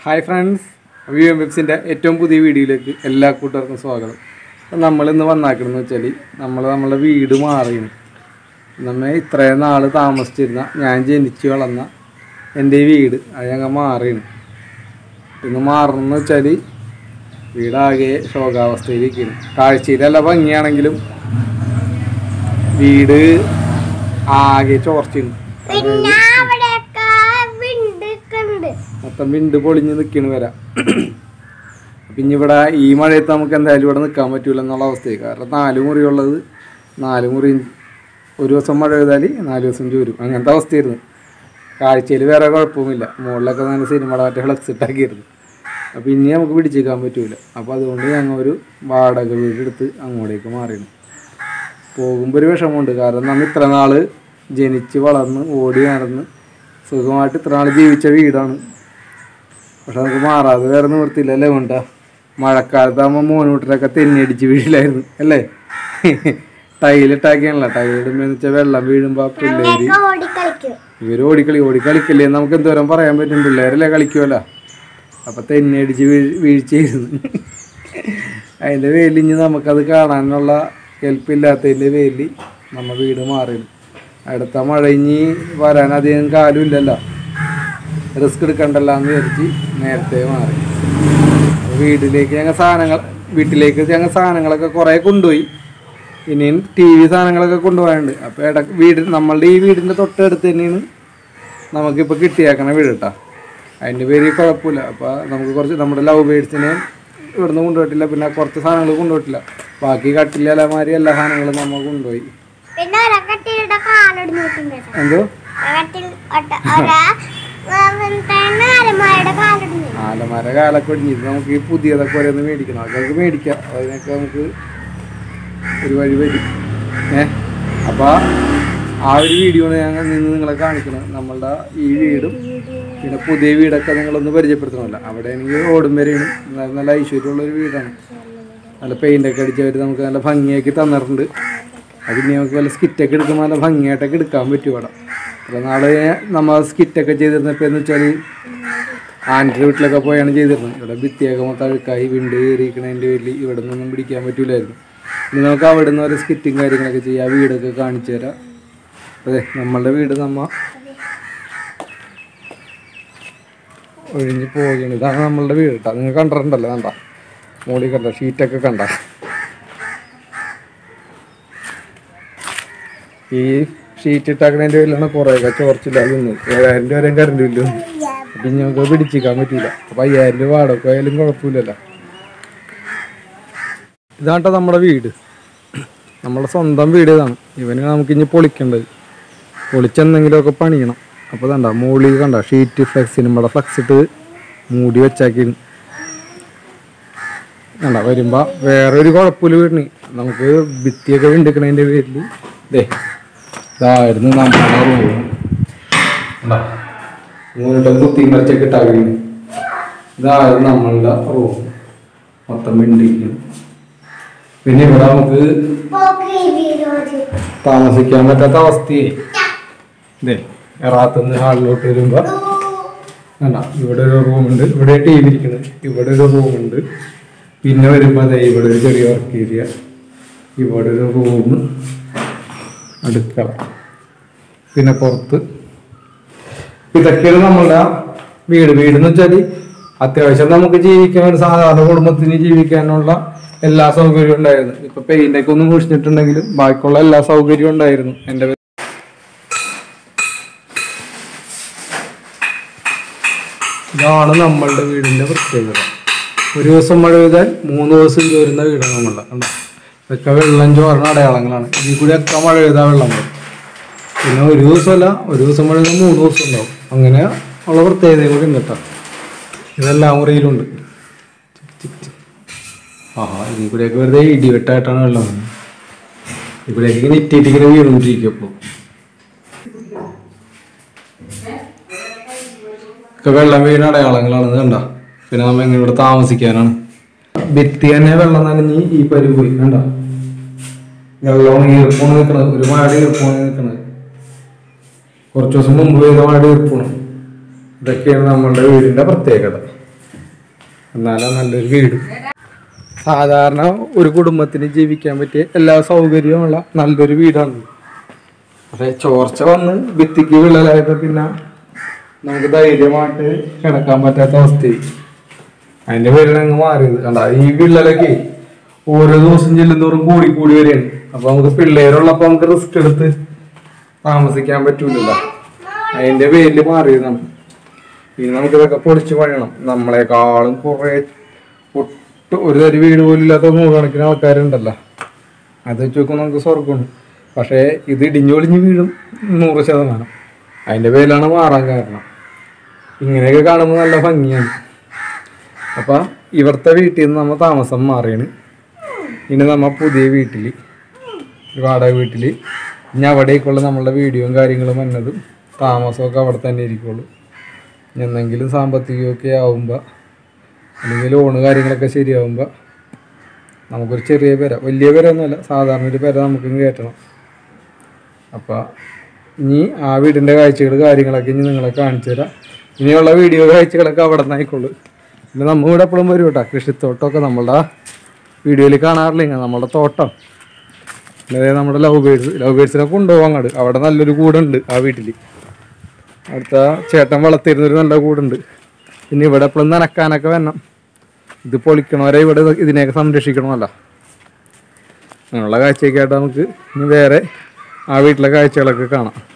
hi friends V M വെബ്സിൻ്റെ ഏറ്റവും പുതിയ വീഡിയോയിലേക്ക് എല്ലാ കൂട്ടുകാർക്കും സ്വാഗതം നമ്മൾ ഇന്ന് വന്നാക്കണമെന്ന് വെച്ചാൽ നമ്മൾ നമ്മളെ വീട് മാറിയാണ് നമ്മെ ഇത്രയും നാൾ താമസിച്ചിരുന്ന ഞാൻ ജനിച്ചു വളർന്ന എൻ്റെ ഈ വീട് അത് ഞങ്ങൾ മാറിയാണ് ഇന്ന് മാറണമെന്ന് വെച്ചാൽ വീടാകെ ശോകാവസ്ഥയിലേക്കാണ് കാഴ്ചയിലല്ല ഭംഗിയാണെങ്കിലും വീട് ആകെ ചോർച്ചയാണ് പിന്നെ അവിടെയൊക്കെ വിണ്ടൊക്കെ ഉണ്ട് മൊത്തം വിണ്ട് പൊളിഞ്ഞ് നിൽക്കണ് വരാം പിന്നെ ഇവിടെ ഈ മഴയത്ത് നമുക്ക് എന്തായാലും ഇവിടെ നിൽക്കാൻ പറ്റൂല എന്നുള്ള അവസ്ഥയായി കാരണം നാല് മുറിയുള്ളത് നാല് മുറി ഒരു ദിവസം മഴ പെയ്താൽ നാല് ദിവസം ചോരും അങ്ങനത്തെ അവസ്ഥയായിരുന്നു കാഴ്ചയിൽ വേറെ കുഴപ്പമൊന്നുമില്ല മുകളിലൊക്കെ നല്ല സിനിമയുടെ മറ്റേ ഫ്ലക്സ് ഇട്ടാക്കിയിരുന്നു അപ്പോൾ ഇനി നമുക്ക് പിടിച്ചേക്കാൻ പറ്റൂല അപ്പോൾ അതുകൊണ്ട് ഞങ്ങൾ ഒരു വാടക വീടെടുത്ത് അങ്ങോട്ടേക്ക് മാറിയിരുന്നു പോകുമ്പോൾ ഒരു വിഷമമുണ്ട് കാരണം നമ്മൾ ഇത്ര നാൾ ജനിച്ച് വളർന്ന് ഓടി നടന്ന് സുഖമായിട്ട് ഇത്ര നാൾ ജീവിച്ച വീടാണ് പക്ഷെ നമുക്ക് മാറാതെ വേറെ നിവൃത്തിയില്ല അല്ലേ വേണ്ട മഴക്കാലത്താകുമ്പോൾ മോനൂട്ടരൊക്കെ തെന്നിയടിച്ച് വീഴിലായിരുന്നു അല്ലേ ടൈലിട്ടാക്കിയാണല്ലോ ടൈലിടുമ്പോൾ വെച്ചാൽ വെള്ളം വീഴുമ്പോൾ പിള്ളേര് ഒക്കെ ഓടിക്കളിക്കും ഇവർ ഓടിക്കളി ഓടിക്കളിക്കില്ലേ എന്ന് നമുക്ക് എന്തോരം പറയാൻ പറ്റും പിള്ളേരല്ലേ കളിക്കുമല്ലോ അപ്പം തെന്നിയടിച്ച് വീഴ് വീഴ്ചയായിരുന്നു അതിൻ്റെ പേരിൽ ഇനി നമുക്കത് കാണാനുള്ള ഹെൽപ്പില്ലാത്തതിൻ്റെ പേരിൽ നമ്മൾ വീട് മാറിയിരുന്നു അടുത്ത മഴ ഇനി വരാൻ അധികം കാലമില്ലല്ലോ റിസ്ക് എടുക്കണ്ടല്ലോ എന്ന് വിചാരിച്ച് നേരത്തെ മാറി അപ്പൊ വീട്ടിലേക്ക് ഞങ്ങൾ സാധനങ്ങൾ വീട്ടിലേക്ക് ഞങ്ങൾ സാധനങ്ങളൊക്കെ കുറേ കൊണ്ടുപോയി ഇനിയും ടി വി സാധനങ്ങളൊക്കെ കൊണ്ടുപോകാനുണ്ട് അപ്പോൾ ഇടക്ക് വീട് നമ്മളുടെ ഈ വീടിൻ്റെ തൊട്ടടുത്ത് തന്നെയാണ് നമുക്കിപ്പോൾ കിട്ടിയേക്കണ വീട് കേട്ടോ അതിൻ്റെ പേര് കുഴപ്പമില്ല അപ്പോൾ നമുക്ക് കുറച്ച് നമ്മുടെ ലവ് ബേഡ്സിനെ ഇവിടുന്ന് കൊണ്ടുപോയിട്ടില്ല പിന്നെ കുറച്ച് സാധനങ്ങൾ കൊണ്ടുപോയിട്ടില്ല ബാക്കി കട്ടില്ല അലമാരി എല്ലാ സാധനങ്ങളും നമ്മൾ കൊണ്ടുപോയി പിന്നെ ഒരാ കട്ടിയുടെ കാലൊടിഞ്ഞു കിട്ടും എന്തോ കട്ടിൽ ഒട്ട ഒരാ അരമാരുടെ കാലൊടിഞ്ഞു ആലമര കാലൊക്കെ ഒടിഞ്ഞിട്ട് നമുക്ക് ഈ പുതിയതൊക്കെ ഓരോന്ന് മേടിക്കണം അതൊക്കെ മേടിക്കാം അതിനൊക്കെ നമുക്ക് ഒരു വഴി വരും ഏ അപ്പോൾ ആ ഒരു വീഡിയോ ഞങ്ങൾ നിന്ന് നിങ്ങളെ കാണിക്കണം നമ്മളുടെ ഈ വീടും പിന്നെ പുതിയ വീടൊക്കെ നിങ്ങളൊന്ന് പരിചയപ്പെടുത്തണമല്ലോ അവിടെ ആണെങ്കിൽ ഓടും വരെയാണ് നല്ല നല്ല ഐശ്വര്യമുള്ള ഒരു വീടാണ് നല്ല പെയിൻ്റൊക്കെ അടിച്ചവർ നമുക്ക് നല്ല ഭംഗിയാക്കി തന്നിട്ടുണ്ട് അതിന് നമുക്ക് വല്ല സ്കിറ്റൊക്കെ എടുക്കുമ്പോൾ നല്ല ഭംഗിയായിട്ടൊക്കെ എടുക്കാൻ പറ്റും ഇവിടെ അപ്പോൾ നാളെ നമ്മൾ സ്കിറ്റൊക്കെ ചെയ്തിരുന്നപ്പോൾ എന്ന് വെച്ചാൽ ആൻ്റെ വീട്ടിലൊക്കെ പോയാണ് ചെയ്തിരുന്നത് ഇവിടെ ഭിത്തിയൊക്കെ മൊത്തം അഴുക്കായി വിണ്ട് കയറിയിരിക്കണതിൻ്റെ പേരിൽ ഇവിടെ നിന്നൊന്നും പിടിക്കാൻ പറ്റൂലായിരുന്നു ഇനി നമുക്ക് അവിടെ നിന്ന് ഓരോ സ്കിറ്റും കാര്യങ്ങളൊക്കെ ചെയ്യാം ആ വീടൊക്കെ കാണിച്ചു തരാം അതെ നമ്മളുടെ വീട് നമ്മ ഒഴിഞ്ഞ് പോവുകയാണ് ഇതാണ് നമ്മളുടെ വീട് കേട്ടോ നിങ്ങൾ കണ്ടിട്ടുണ്ടല്ലോ കണ്ട മോളി കണ്ട ഷീറ്റൊക്കെ കണ്ട ഈ ഷീറ്റ് ഇട്ടാക്കണതിൻ്റെ പേരിലാണ് കുറേയൊക്കെ ചോർച്ചില്ലാതെ നിന്നത് ഏഴായിരം രൂപ വരെയും കറണ്ട് ബില്ല് വന്നു അപ്പം ഇനി നമുക്ക് പിടിച്ചിക്കാൻ പറ്റില്ല അപ്പം അയ്യായിരം രൂപ വാടക ആയാലും കുഴപ്പമില്ലല്ലോ ഇതാട്ടോ നമ്മുടെ വീട് നമ്മുടെ സ്വന്തം വീട് ഇതാണ് ഇവന് നമുക്ക് ഇനി പൊളിക്കേണ്ടത് പൊളിച്ചെന്തെങ്കിലുമൊക്കെ പണിയണം അപ്പോൾ കണ്ട മുകളിൽ കണ്ട ഷീറ്റ് ഫ്ലെക്സിന് ഇവിടെ ഫ്ലെക്സ് ഇട്ട് മൂടി വെച്ചാക്കി കണ്ട വരുമ്പോൾ വേറെ ഒരു കുഴപ്പമില്ല വീടിന് നമുക്ക് ഭിത്തിയൊക്കെ വിണ്ടിക്കണതിൻ്റെ പേരിൽ ദേ ഇതായിരുന്നു നമ്മുടെ റൂം മൂന്നിട്ട് കുത്തി മറിച്ചൊക്കെ ഇട്ടാക്കുന്നു ഇതായിരുന്നു നമ്മളുടെ റൂം മൊത്തം വിണ്ടിരിക്കുന്നു പിന്നെ ഇവിടെ നമുക്ക് താമസിക്കാൻ പറ്റാത്ത അവസ്ഥയെ ഇതേ എറാത്തുനിന്ന് ഹാളിലോട്ട് വരുമ്പോ വേണ്ട ഇവിടെ ഒരു റൂമുണ്ട് ഇവിടെ ടി വി ഇരിക്കുന്നത് ഇവിടെ ഒരു റൂമുണ്ട് പിന്നെ വരുമ്പോ അതെ ഇവിടെ ഒരു ചെറിയ വർക്ക് ഏരിയ ഇവിടെ ഒരു റൂം അടുക്കള പിന്നെ പുറത്ത് ഇതൊക്കെയാണ് നമ്മളുടെ വീട് വീട് എന്ന് വെച്ചാൽ അത്യാവശ്യം നമുക്ക് ജീവിക്കാൻ ഒരു സാധാരണ കുടുംബത്തിന് ജീവിക്കാനുള്ള എല്ലാ സൗകര്യവും ഉണ്ടായിരുന്നു ഇപ്പൊ പെയിന്റ് ഒക്കെ ഒന്നും കുഴിച്ചിട്ടുണ്ടെങ്കിലും ബാക്കിയുള്ള എല്ലാ സൗകര്യവും ഉണ്ടായിരുന്നു എന്റെ വീ- ഇതാണ് നമ്മളുടെ വീടിന്റെ പ്രത്യേകത ഒരു ദിവസം മഴ പെയ്താൽ മൂന്ന് ദിവസം ചോരുന്ന വീടാണ് നമ്മളുടെ കണ്ടോ ഇതൊക്കെ വെള്ളം ചോറുന്ന അടയാളങ്ങളാണ് ഇതിൽ കൂടി ഒക്കെ മഴ പെയ്താൽ വെള്ളം വരും പിന്നെ ഒരു ദിവസമല്ല ഒരു ദിവസം മഴ പെയ്താൽ മൂന്ന് ദിവസം ഉണ്ടാവും അങ്ങനെ ഉള്ള പ്രത്യേകത കൂടി ഉണ്ട് കേട്ടോ ഇതെല്ലാം മുറിയിലുണ്ട് ആഹാ ഇതിൽ കൂടെയൊക്കെ വെറുതെ ഇടിവെട്ടായിട്ടാണ് വെള്ളം വന്നത് ഇവിടേക്ക് ഇങ്ങനെ ഇറ്റിയിട്ട് ഇങ്ങനെ വീണുകൊണ്ടിരിക്കും അപ്പോൾ ഒക്കെ വെള്ളം വീണ അടയാളങ്ങളാണ് ഇത് കണ്ട പിന്നെ നമ്മ എങ്ങനെ ഇവിടെ താമസിക്കാനാണ് ഭിത്തി തന്നെ വെള്ളം നനഞ്ഞ് ഈ പരി പോയി കണ്ട വെള്ളം ഈർപ്പോണ് നിൽക്കണത് ഒരു മഴ ഈർപ്പോണ് നിൽക്കണത് കുറച്ച് ദിവസം മുമ്പ് പെയ്ത മഴ ഈർപ്പോണ് ഇതൊക്കെയാണ് നമ്മളുടെ വീടിന്റെ പ്രത്യേകത എന്നാലും നല്ലൊരു വീട് സാധാരണ ഒരു കുടുംബത്തിന് ജീവിക്കാൻ പറ്റിയ എല്ലാ സൗകര്യമുള്ള നല്ലൊരു വീടാണ് പക്ഷെ ചോർച്ച വന്ന് ഭിത്തിക്ക് വിള്ളലായപ്പോ പിന്നെ നമുക്ക് ധൈര്യമായിട്ട് കിടക്കാൻ പറ്റാത്ത അവസ്ഥയായി അതിന്റെ പേരിൽ അങ്ങ് മാറിയത് കണ്ട ഈ വിള്ളലൊക്കെ ഓരോ ദിവസം ചെല്ലുന്തോറും കൂടി കൂടി വരികയാണ് അപ്പൊ നമുക്ക് പിള്ളേരുള്ളപ്പോ നമുക്ക് റിസ്ക് എടുത്ത് താമസിക്കാൻ പറ്റൂലല്ലോ അതിന്റെ പേരിൽ മാറിയതാണ് ഇനി നമുക്ക് ഇതൊക്കെ പൊളിച്ച് പണിയണം നമ്മളെക്കാളും കുറെ ഒട്ടും ഒരു തരി വീട് പോലും ഇല്ലാത്ത നൂറുകണക്കിന് ആൾക്കാരുണ്ടല്ലോ അത് വെച്ച് നോക്കുമ്പോൾ നമുക്ക് സ്വർഗമാണ് പക്ഷേ ഇത് ഇടിഞ്ഞു പൊളിഞ്ഞ് വീഴും നൂറ് ശതമാനം അതിൻ്റെ പേരിലാണ് മാറാൻ കാരണം ഇങ്ങനെയൊക്കെ കാണുമ്പോൾ നല്ല ഭംഗിയാണ് അപ്പം ഇവിടുത്തെ വീട്ടിൽ നിന്ന് നമ്മൾ താമസം മാറിയാണ് ഇനി നമ്മൾ പുതിയ വീട്ടിൽ ഒരു വാടക വീട്ടിൽ ഇനി അവിടേക്കുള്ള നമ്മളുടെ വീഡിയോയും കാര്യങ്ങളും വന്നതും താമസമൊക്കെ അവിടെ തന്നെ ഇരിക്കുള്ളൂ ഇനി എന്തെങ്കിലും സാമ്പത്തികമൊക്കെ ആവുമ്പോൾ അല്ലെങ്കിൽ ലോണ് കാര്യങ്ങളൊക്കെ ശരിയാവുമ്പോൾ നമുക്കൊരു ചെറിയ പേര വലിയ പേര ഒന്നുമല്ല സാധാരണ ഒരു പേര നമുക്ക് കയറ്റണം അപ്പോൾ ഇനി ആ വീടിൻ്റെ കാഴ്ചകൾ കാര്യങ്ങളൊക്കെ ഇനി നിങ്ങളെ കാണിച്ചു തരാം ഇനിയുള്ള വീഡിയോ കാഴ്ചകളൊക്കെ അവിടെ നിന്ന് ആയിക്കോളൂ പിന്നെ നമ്മൾ ഇവിടെ എപ്പോഴും വരും കേട്ടോ കൃഷിത്തോട്ടമൊക്കെ നമ്മളുടെ വീഡിയോയിൽ കാണാറില്ല ഇങ്ങനെ നമ്മുടെ തോട്ടം അതായത് നമ്മുടെ ലവ് ബേഡ്സ് ലവ് ബേഡ്സിനെ കൊണ്ടുപോകാൻ അങ്ങോട്ട് അവിടെ നല്ലൊരു കൂടുണ്ട് ആ വീട്ടിൽ അടുത്ത ചേട്ടൻ വളർത്തിയിരുന്നൊരു നല്ല കൂടുണ്ട് പിന്നെ ഇവിടെ എപ്പോഴും നനക്കാനൊക്കെ വരണം ഇത് പൊളിക്കണവരെ ഇവിടെ ഇത് ഇതിനെയൊക്കെ സംരക്ഷിക്കണമല്ലോ അങ്ങനെയുള്ള കാഴ്ചയൊക്കെ ആയിട്ട് നമുക്ക് ഇനി വേറെ ആ വീട്ടിലെ കാഴ്ചകളൊക്കെ കാണാം